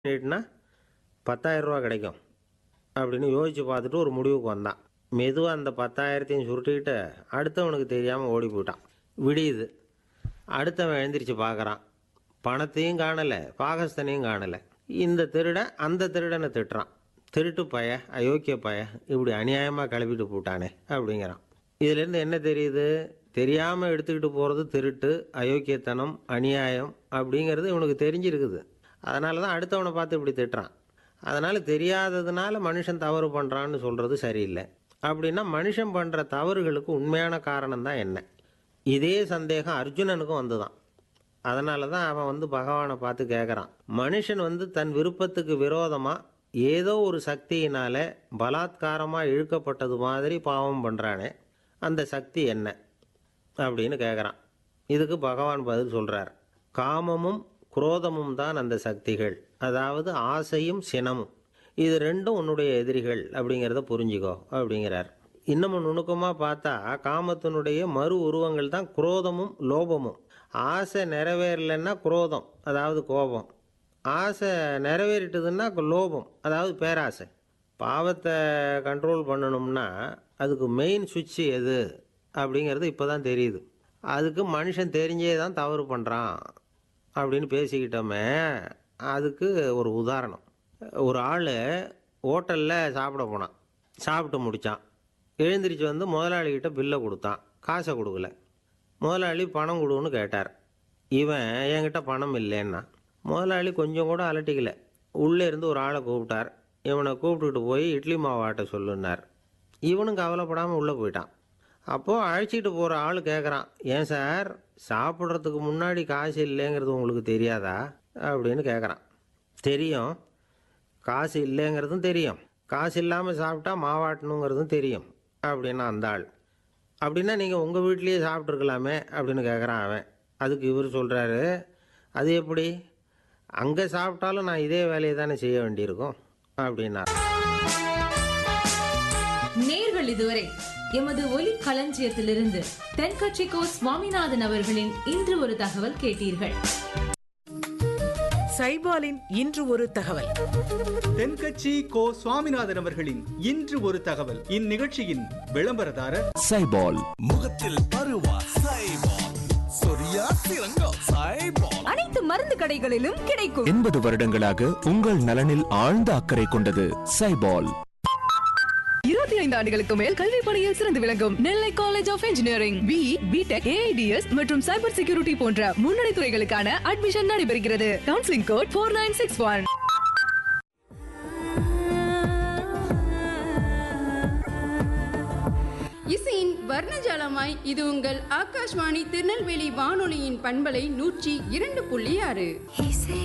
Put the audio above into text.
நீட்டினா பத்தாயிரரூவா கிடைக்கும் அப்படின்னு யோசித்து பார்த்துட்டு ஒரு முடிவுக்கு வந்தான் மெதுவாக அந்த பத்தாயிரத்தையும் சுருட்டிக்கிட்டு அடுத்தவனுக்கு தெரியாமல் ஓடி போயிட்டான் விடியுது அடுத்தவன் எழுந்திரிச்சு பார்க்குறான் பணத்தையும் காணலை பாகஸ்தனையும் காணலை இந்த திருடன் அந்த திருடனை திட்டுறான் திருட்டு பய அயோக்கிய பய இப்படி அநியாயமாக கிளப்பிட்டு போட்டானே அப்படிங்கிறான் இதுலேருந்து என்ன தெரியுது தெரியாமல் எடுத்துக்கிட்டு போகிறது திருட்டு அயோக்கியத்தனம் அநியாயம் அப்படிங்கிறது இவனுக்கு தெரிஞ்சிருக்குது அதனால தான் அடுத்தவனை பார்த்து இப்படி திட்டுறான் அதனால் தெரியாததுனால மனுஷன் தவறு பண்ணுறான்னு சொல்கிறது சரியில்லை அப்படின்னா மனுஷன் பண்ணுற தவறுகளுக்கு உண்மையான காரணம் தான் என்ன இதே சந்தேகம் அர்ஜுனனுக்கும் வந்துதான் அதனால தான் அவன் வந்து பகவானை பார்த்து கேட்குறான் மனுஷன் வந்து தன் விருப்பத்துக்கு விரோதமாக ஏதோ ஒரு சக்தியினால பலாத்காரமாக இழுக்கப்பட்டது மாதிரி பாவம் பண்ணுறானே அந்த சக்தி என்ன அப்படின்னு கேட்குறான் இதுக்கு பகவான் பதில் சொல்கிறார் காமமும் குரோதமும் தான் அந்த சக்திகள் அதாவது ஆசையும் சினமும் இது ரெண்டும் உன்னுடைய எதிரிகள் அப்படிங்கிறத புரிஞ்சுக்கோ அப்படிங்கிறார் இன்னமும் நுணுக்கமாக பார்த்தா காமத்தினுடைய மறு உருவங்கள் தான் குரோதமும் லோபமும் ஆசை நிறைவேறலைன்னா குரோதம் அதாவது கோபம் ஆசை நிறைவேறிட்டதுன்னா லோபம் அதாவது பேராசை பாவத்தை கண்ட்ரோல் பண்ணணும்னா அதுக்கு மெயின் சுவிட்ச் எது அப்படிங்கிறது இப்போ தான் தெரியுது அதுக்கு மனுஷன் தெரிஞ்சே தான் தவறு பண்ணுறான் அப்படின்னு பேசிக்கிட்டோமே அதுக்கு ஒரு உதாரணம் ஒரு ஆள் ஹோட்டலில் சாப்பிட போனான் சாப்பிட்டு முடித்தான் எழுந்திரிச்சு வந்து முதலாளிகிட்ட பில்லை கொடுத்தான் காசை கொடுக்கல முதலாளி பணம் கொடுன்னு கேட்டார் இவன் என்கிட்ட பணம் இல்லைன்னா முதலாளி கொஞ்சம் கூட அலட்டிக்கல உள்ளே இருந்து ஒரு ஆளை கூப்பிட்டார் இவனை கூப்பிட்டுட்டு போய் இட்லி மாவு ஆட்ட சொல்லுன்னார் இவனும் கவலைப்படாமல் உள்ளே போயிட்டான் அப்போது அழைச்சிட்டு போகிற ஆள் கேட்குறான் ஏன் சார் சாப்பிட்றதுக்கு முன்னாடி காசு இல்லைங்கிறது உங்களுக்கு தெரியாதா அப்படின்னு கேட்குறான் தெரியும் காசு இல்லைங்கிறதும் தெரியும் காசு இல்லாமல் சாப்பிட்டா மாவாட்டணுங்கிறதும் தெரியும் அப்படின்னா அந்த ஆள் அப்படின்னா நீங்கள் உங்கள் வீட்லேயே சாப்பிட்ருக்கலாமே அப்படின்னு கேட்குறான் அவன் அதுக்கு இவர் சொல்கிறாரு அது எப்படி அங்கே சாப்பிட்டாலும் நான் இதே வேலையை தானே செய்ய வேண்டியிருக்கும் அப்படின்னார் நேர்கள் இதுவரை எமது ஒலி களஞ்சியத்திலிருந்து தென்கட்சிக்கோ சுவாமிநாதன் அவர்களின் இன்று ஒரு தகவல் கேட்டீர்கள் சைபாலின் இன்று ஒரு தகவல் தென்கட்சி கோ சுவாமிநாதன் அவர்களின் இன்று ஒரு தகவல் இந்நிகழ்ச்சியின் விளம்பரதாரர் சைபால் முகத்தில் பருவா சைபால் சொரியா சிறங்கம் சைபால் அனைத்து மருந்து கடைகளிலும் கிடைக்கும் எண்பது வருடங்களாக உங்கள் நலனில் ஆழ்ந்த அக்கறை கொண்டது சைபால் இருபத்தி ஐந்து ஆண்டுகளுக்கு மேல் கல்வி பணியில் சிறந்து விளங்கும் Nellai college of engineering B B Tech AIDS மற்றும் சைபர் செக்யூரிட்டி போன்ற முன்னணி துறைகளுக்கான அட்மிஷன் நடைபெறுகிறது counselling code four nine six one இசையின் வர்ணஜாலமாய் இது உங்கள் ஆகாஷ்வாணி திருநெல்வேலி வானொலியின் பண்பலை நூற்றி இரண்டு புள்ளி ஆறு